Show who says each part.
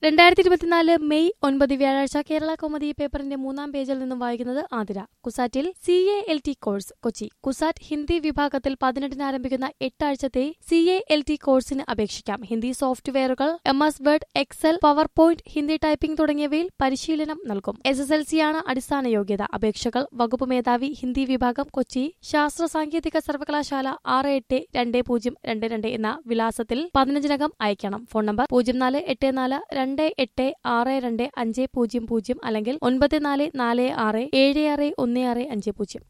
Speaker 1: രണ്ടായിരത്തി ഇരുപത്തിനാല് മെയ് ഒൻപത് വ്യാഴാഴ്ച കേരള കൗമുദി പേപ്പറിന്റെ മൂന്നാം പേജിൽ നിന്നും വായിക്കുന്നത് ആതിര കുസാറ്റിൽ C A L T course Kochi CUSAT Hindi വിഭാഗത്തിൽ പതിനെട്ടിന് ആരംഭിക്കുന്ന എട്ടാഴ്ചത്തെ സി എ എൽ ടി കോഴ്സിന് അപേക്ഷിക്കാം ഹിന്ദി സോഫ്റ്റ്വെയറുകൾ M S word excel power point Hindi typing തുടങ്ങിയവയിൽ പരിശീലനം നൽകും എസ് എസ് എൽ സിയാണ് അടിസ്ഥാന യോഗ്യത അപേക്ഷകൾ വകുപ്പ് മേധാവി ഹിന്ദി വിഭാഗം കൊച്ചി ശാസ്ത്ര സാങ്കേതിക സർവകലാശാല ആറ് എട്ട് രണ്ട് പൂജ്യം രണ്ട് രണ്ട് എന്ന വിലാസത്തിൽ പതിനഞ്ചിനകം അയക്കണം ഫോൺ നമ്പർ പൂജ്യം നാല് എട്ട് നാല് രണ്ട് എട്ട് ആറ് രണ്ട് അഞ്ച് പൂജ്യം പൂജ്യം അല്ലെങ്കിൽ ഒൻപത് നാല് നാല് ആറ് ഏഴ് ആറ് ഒന്ന് ആറ് അഞ്ച് പൂജ്യം